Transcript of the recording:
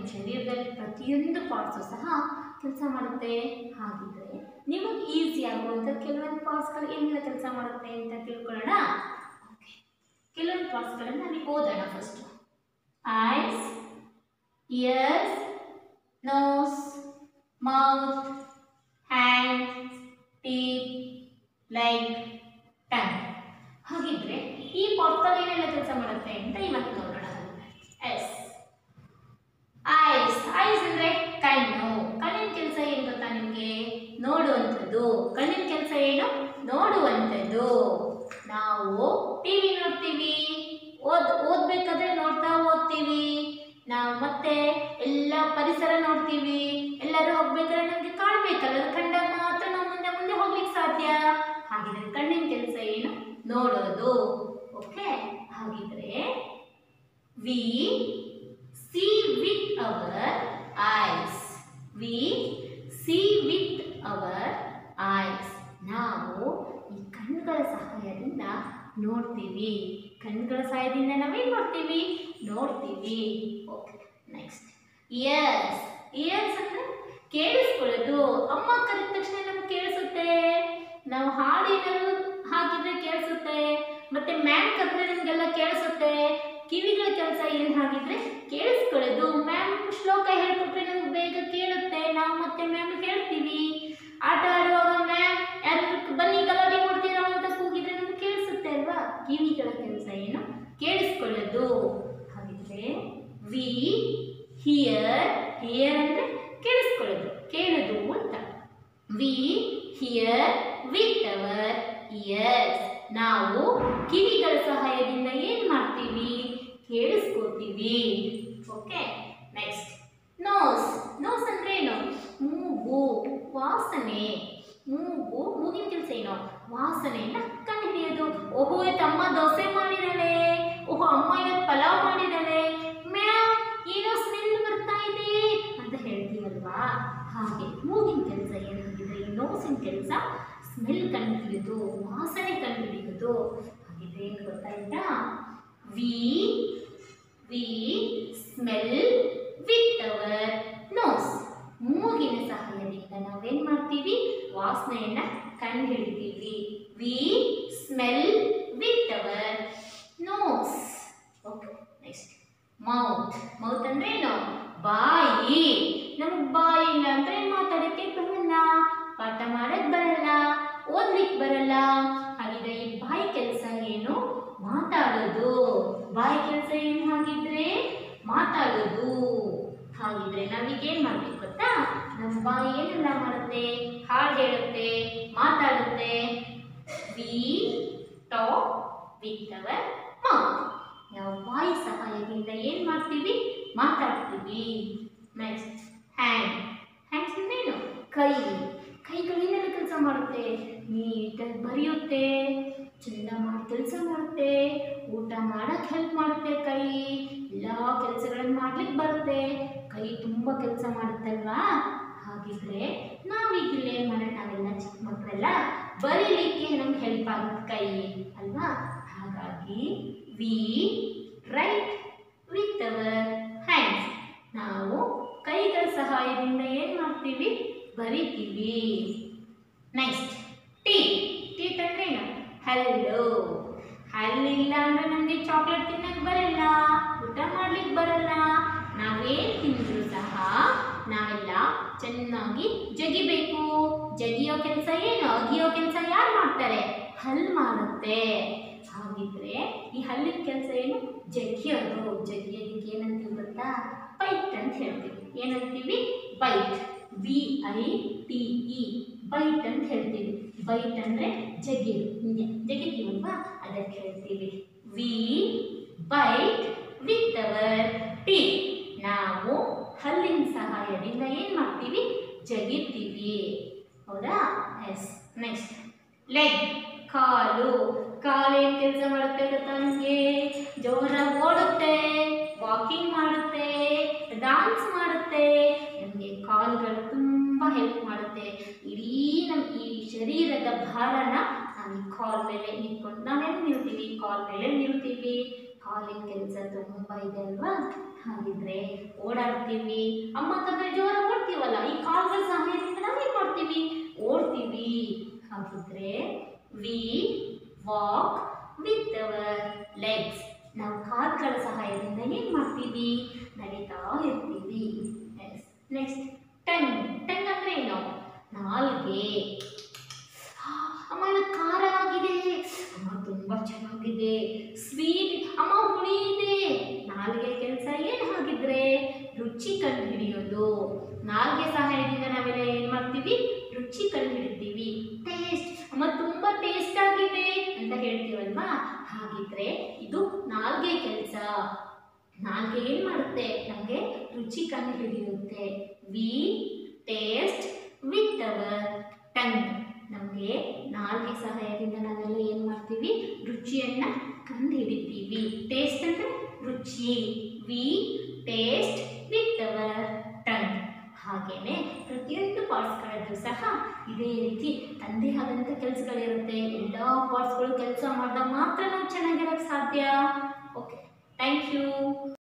ಶರೀರದಲ್ಲಿ ಪ್ರತಿಯೊಂದು ಪಾರ್ಟ್ಸು ಸಹ ಕೆಲಸ ಮಾಡುತ್ತೆ ಹಾಗಿದ್ರೆ ನಿಮಗೆ ಈಸಿ ಆಗುವಂಥ ಕೆಲವೊಂದು ಪಾರ್ಟ್ಸ್ಗಳು ಏನೆಲ್ಲ ಕೆಲಸ ಮಾಡುತ್ತೆ ಅಂತ ತಿಳ್ಕೊಳ್ಳೋಣ ಓಕೆ ಕೆಲವೊಂದು ಪಾರ್ಟ್ಸ್ಗಳನ್ನು ನಾವು ಓದೋಣ first eyes ears nose mouth hand teeth like tongue ಹಾಗಿದ್ರೆ ಈ ಪಾರ್ಟ್ಗಳು ಏನೆಲ್ಲ ಕೆಲಸ ಮಾಡುತ್ತೆ ಅಂತ ಇವತ್ತು ನೋಡೋಣ ಎಸ್ ಐಸ್ ಐಸ್ ಅಂದ್ರೆ ಕಣ್ಣು ಕಣ್ಣಿನ ಕೆಲಸ ಏನು ಗೊತ್ತಾ ನಿಮಗೆ ನೋಡುವಂಥದ್ದು ಕಣ್ಣಿನ ಕೆಲಸ ಏನು ನೋಡುವಂಥದ್ದು ನಾವು ಟಿವಿ ನೋಡ್ತೀವಿ ಓದ್ ಓದ್ಬೇಕಾದ್ರೆ ನೋಡ್ತಾ ಓದ್ತೀವಿ ನಾವು ಮತ್ತೆ ಎಲ್ಲ ಪರಿಸರ ನೋಡ್ತೀವಿ ಎಲ್ಲರೂ ಹೋಗ್ಬೇಕಾದ್ರೆ ನಮಗೆ ಕಾಣ್ಬೇಕಲ್ಲ ಅದು ಕಂಡಾಗ ಮಾತ್ರ ನಾವು ಮುಂದೆ ಮುಂದೆ ಹೋಗ್ಲಿಕ್ಕೆ ಸಾಧ್ಯ ಹಾಗಿದ್ರೆ ಕಣ್ಣಿನ ಕೆಲಸ ಏನು ನೋಡೋದು ಓಕೆ ಹಾಗಿದ್ರೆ we see with our eyes. We see with our eyes. ನಾವು ಈ ಕಣ್ಣುಗಳ ಸಹಾಯದಿಂದ ನೋಡ್ತೀವಿ ಕಣ್ಣುಗಳ ಸಹಾಯದಿಂದ ನಾವೇನು ಮಾಡ್ತೀವಿ ನೋಡ್ತೀವಿ ಓಕೆ ನೆಕ್ಸ್ಟ್ ಇಯರ್ಸ್ ಇಯರ್ಸ್ ಅಂದ್ರೆ ಕೇಳಿಸ್ಕೊಳ್ಳೋದು ಅಮ್ಮ ಕರೆದ ತಕ್ಷಣ ನಮ್ಗೆ ಕೇಳಿಸುತ್ತೆ ನಾವು ಹಾಡು ಏನಾದ್ರು ಹಾಕಿದ್ರೆ ಕೇಳಿಸುತ್ತೆ ಮತ್ತೆ ಮ್ಯಾಮ್ ಕರೆದ್ರೆ ನಮಗೆಲ್ಲ ಕೇಳಿಸುತ್ತೆ ಕಿವಿಗಳ ಕೆಲಸ ಏನು ಹಾಗಿದ್ರೆ ಕೇಳಿಸ್ಕೊಳ್ಳೋದು ಮ್ಯಾಮ್ ಶ್ಲೋಕ ಹೇಳ್ಕೊಟ್ರೆ ನಮ್ಗೆ ಬೇಗ ಕೇಳುತ್ತೆ ನಾವು ಮತ್ತೆ ಮ್ಯಾಮ್ ಹೇಳ್ತೀವಿ ಆಟ ಆಡುವಾಗ ಮ್ಯಾಮ್ ಯಾರು ಬನ್ನಿ ಗಲಾಟೆ ಮಾಡ್ತೀರಾ ಅಂತ ಕೂಗಿದ್ರೆ ನಮ್ಗೆ ಕೇಳಿಸುತ್ತೆ ಅಲ್ವಾ ಕಿವಿಗಳ ಕೆಲಸ ಏನು ಕೇಳಿಸ್ಕೊಳ್ಳೋದು ಹಾಗಿದ್ರೆ ವಿ ಹಿಯರ್ ಹಿಯರ್ ಅಂದರೆ ಕೇಳಿಸ್ಕೊಳ್ಳೋದು ಕೇಳೋದು ಅಂತ we hear with our ears ನಾವು ಕಿವಿಗಳ ಸಹಾಯದಿಂದ ಏನು ಮಾಡ್ತೀವಿ ಕೇಳಿಸ್ಕೋತೀವಿ ಓಕೆ ನೆಕ್ಸ್ಟ್ ನೋಸ್ ನೋಸ್ ಅಂದ್ರೆ ಏನು ಮೂಗು ವಾಸನೆ ಮೂಗು ಮೂಗಿನ ಕೆಲಸ ಏನು ವಾಸನೆಯನ್ನ ಕಂಡುಹಿಡಿಯೋದು ಓಹೋ ಇವತ್ತು ಅಮ್ಮ ದೋಸೆ ಮಾಡಿದಾಳೆ ಓಹೋ ಅಮ್ಮ ಇವತ್ತು ಪಲಾವ್ ಮಾಡಿದಾಳೆ ಮ್ಯಾಮ್ ಏನೋ ಸ್ಮೆಲ್ ಬರ್ತಾ ಇದೆ ಅಂತ ಹೇಳ್ತೀವಲ್ವಾ ಹಾಗೆ ಮೂಗಿನ ಕೆಲಸ ಏನಾಗಿದೆ ಈ ನೋಸಿನ ಕೆಲಸ ಸ್ಮೆಲ್ ಕಂಡುಹಿಡಿಯೋದು ವಾಸನೆ ಕಂಡುಹಿಡಿಯೋದು ಹಾಗಿದ್ರೆ ಏನು ಗೊತ್ತಾಯ್ತಾ we we smell with our nose ಮೂಗಿನ ಸಹಾಯದಿಂದ ನಾವೇನ್ ಮಾಡ್ತೀವಿ ವಾಸನೆಯನ್ನ ಕಂಡುಹಿಡಿತೀವಿ we smell with our nose okay next mouth mouth ಅಂದ್ರೆ ಏನು ಬಾಯಿ ನಮ್ಗೆ ಬಾಯಿ ಇಲ್ಲ ಅಂದ್ರೆ ಮಾತಾಡಕ್ಕೆ ಬರಲ್ಲ ಪಾಠ ಮಾಡಕ್ ಬರಲ್ಲ ಓದ್ಲಿಕ್ಕೆ ಬರಲ್ಲ ಹಾಗಿದ್ರೆ ಈ ಬಾಯಿ ಕೆಲಸ ಏನು ಮಾತಾಡೋದು ಬಾಯಿ ಕೆಲಸ ಏನು ಹಾಗಿದ್ರೆ ಮಾತಾಡೋದು ಹಾಗಿದ್ರೆ ನಾವೀಗ ಏನ್ ಮಾಡ್ಬೇಕು ಗೊತ್ತಾ ನಮ್ಮ ಬಾಯಿ ಏನೆಲ್ಲ ಮಾಡುತ್ತೆ ಹಾಡು ಹೇಳುತ್ತೆ ಮಾತಾಡುತ್ತೆ we talk with our mouth ನಾವು ಬಾಯಿ ಸಹಾಯದಿಂದ ಏನು ಮಾಡ್ತೀವಿ ಮಾತಾಡ್ತೀವಿ ನೆಕ್ಸ್ಟ್ ಹ್ಯಾಂಡ್ ಹ್ಯಾಂಡ್ಸ್ ಅಂದ್ರೇನು ಕೈ ಕೈಗಳೇನೆಲ್ಲ ಕೆಲಸ ಮಾಡುತ್ತೆ ನೀಟಾಗಿ ಬರೆಯುತ್ತೆ ಚಂದ ಮಾಡಿ ಕೆಲಸ ಮಾಡುತ್ತೆ ಊಟ ಮಾಡಕ್ಕೆ ಹೆಲ್ಪ್ ಮಾಡುತ್ತೆ ಕೈ ಎಲ್ಲ ಕೆಲಸಗಳನ್ನ ಮಾಡ್ಲಿಕ್ಕೆ ಬರುತ್ತೆ ಕೈ ತುಂಬ ಕೆಲಸ ಮಾಡುತ್ತಲ್ವಾ ಹಾಗಿದ್ರೆ ನಾವೀಗ ಇಲ್ಲಿ ಏನು ಮಾಡೋಣ ನಾವೆಲ್ಲ ಚಿಕ್ಕ ಮಕ್ಕಳೆಲ್ಲ ಬರೀಲಿಕ್ಕೆ ನಮ್ಗೆ ಹೆಲ್ಪ್ ಆಗುತ್ತೆ ಕೈ ಅಲ್ವಾ ಹಾಗಾಗಿ we write with our hands ನಾವು ಕೈಗಳ ಸಹಾಯದಿಂದ ಏನು ಮಾಡ್ತೀವಿ ಬರಿತೀವಿ ನೆಕ್ಸ್ಟ್ ಟೀ ಟೀತ್ ಅಂದ್ರೆ ಏನು ಹಲ್ಲು ಹಲ್ಲಿಲ್ಲ ಅಂದ್ರೆ ನಮಗೆ ಚಾಕ್ಲೇಟ್ ತಿನ್ನಕ್ಕೆ ಬರಲ್ಲ ಊಟ ಮಾಡ್ಲಿಕ್ಕೆ ಬರಲ್ಲ ನಾವೇನು ತಿಂದ್ರು ಸಹ ನಾವೆಲ್ಲ ಚೆನ್ನಾಗಿ ಜಗಿಬೇಕು ಜಗಿಯೋ ಕೆಲಸ ಏನು ಅಗಿಯೋ ಕೆಲಸ ಯಾರು ಮಾಡ್ತಾರೆ ಹಲ್ಲು ಮಾಡುತ್ತೆ ಹಾಗಿದ್ರೆ ಈ ಹಲ್ಲಿನ ಕೆಲಸ ಏನು ಜಗಿಯೋದು ಜಗಿಯೋದಕ್ಕೆ ಏನಂತೀವಿ ಗೊತ್ತಾ ಬೈಟ್ ಅಂತ ಹೇಳ್ತೀವಿ ಏನಂತೀವಿ bite B I T E bite ಅಂತ ಹೇಳ್ತೀವಿ ಬೈಟ್ ಅಂದರೆ ಜಗಿರು ಹಿಂಗೆ ಜಗಿತೀವಲ್ವಾ ಅದಕ್ಕೆ ಹೇಳ್ತೀವಿ we bite with our teeth ನಾವು ಹಲ್ಲಿನ ಸಹಾಯದಿಂದ ಏನು ಮಾಡ್ತೀವಿ ಜಗಿತೀವಿ ಹೌದಾ ಎಸ್ ನೆಕ್ಸ್ಟ್ ಲೆಗ್ ಕಾಲು ಕಾಲು ಏನು ಕೆಲಸ ಮಾಡುತ್ತೆ ಗೊತ್ತಾ ನಿಮಗೆ ಜೋರಾಗಿ ಓಡುತ್ತೆ ವಾಕಿಂಗ್ ಮಾಡುತ್ತೆ ಡಾನ್ಸ್ ಮಾಡುತ್ತೆ ನಮಗೆ ಕಾಲುಗಳು ತುಂಬ ಹೆಲ್ಪ್ ಮಾಡುತ್ತೆ ಇಡೀ ನಮ್ಮ ಈ ಶರೀರದ ಭಾರನ ನಾವು ಈ ಕಾಲ್ ಮೇಲೆ ನಿಂತ್ಕೊಂಡು ನಾವೇನು ನಿಲ್ತೀವಿ ಕಾಲ್ ಮೇಲೆ ನಿಲ್ತೀವಿ ಕಾಲಿನ ಕೆಲಸ ತುಂಬ ಇದೆ ಅಲ್ವಾ ಹಾಗಿದ್ರೆ ಓಡಾಡ್ತೀವಿ ಅಮ್ಮ ತಂದ್ರೆ ಜೋರ ಓಡ್ತೀವಲ್ಲ ಈ ಕಾಲ್ಗಳ ಸಹಾಯದಿಂದ ನಾವೇನ್ ಮಾಡ್ತೀವಿ ಓಡ್ತೀವಿ ಹಾಗಿದ್ರೆ we walk with our legs ನಾವು ಕಾಲ್ಗಳ ಸಹಾಯದಿಂದ ಏನು ಮಾಡ್ತೀವಿ ನಡೀತಾ ಇರ್ತೀವಿ ನೆಕ್ಸ್ಟ್ ಟಂಗ್ ಟಂಗ್ ಅಂದ್ರೆ ಏನು ನಾಲ್ಗೆ ಆ, ಅಮ್ಮ ಇದು ಖಾರ ಆಗಿದೆ ಅಮ್ಮ ತುಂಬ ಚೆನ್ನಾಗಿದೆ ಸ್ವೀಟ್ ಅಮ್ಮ ಹುಳಿ ಇದೆ ನಾಲ್ಗೆ ಕೆಲಸ ಏನು ಹಾಗಿದ್ರೆ ರುಚಿ ಕಂಡು ಹಿಡಿಯೋದು ನಾಲ್ಗೆ ಸಹಾಯದಿಂದ ನಾವೆಲ್ಲ ಏನು ಮಾಡ್ತೀವಿ ರುಚಿ ಕಂಡು ಹಿಡಿತೀವಿ ಟೇಸ್ಟ್ ಅಮ್ಮ ತುಂಬ ಟೇಸ್ಟ್ ಆಗಿದೆ ಅಂತ ಹೇಳ್ತೀವಲ್ವಾ ಹಾಗಿದ್ರೆ ಇದು ನಾಲ್ಗೆ ಕೆಲಸ ನಾಲ್ಗೆ ಏನು ಮಾಡುತ್ತೆ ನಮಗೆ ರುಚಿ ಕಂಡು ಹಿಡಿಯುತ್ತೆ we taste with our tongue ನಮಗೆ ನಾಲ್ಗೆ ಸಹಾಯದಿಂದ ನಾವೆಲ್ಲ ಏನು ಮಾಡ್ತೀವಿ ರುಚಿಯನ್ನು ಕಂಡು ಹಿಡಿತೀವಿ ಟೇಸ್ಟ್ ಅಂದರೆ ರುಚಿ we taste with our tongue ಹಾಗೇನೆ ಪ್ರತಿಯೊಂದು ಪಾರ್ಟ್ಸ್ಗಳಲ್ಲೂ ಸಹ ಇದೇ ರೀತಿ ತಂದೆ ಆದಂಥ ಕೆಲಸಗಳಿರುತ್ತೆ ಎಲ್ಲ ಪಾರ್ಟ್ಸ್ಗಳು ಕೆಲಸ ಮಾಡಿದಾಗ ಮಾತ್ರ ನಾವು ಚೆನ್ನಾಗಿರೋಕ್ಕೆ ಸಾಧ್ಯ ಓಕೆ ಥ್ಯಾಂಕ್ ಯು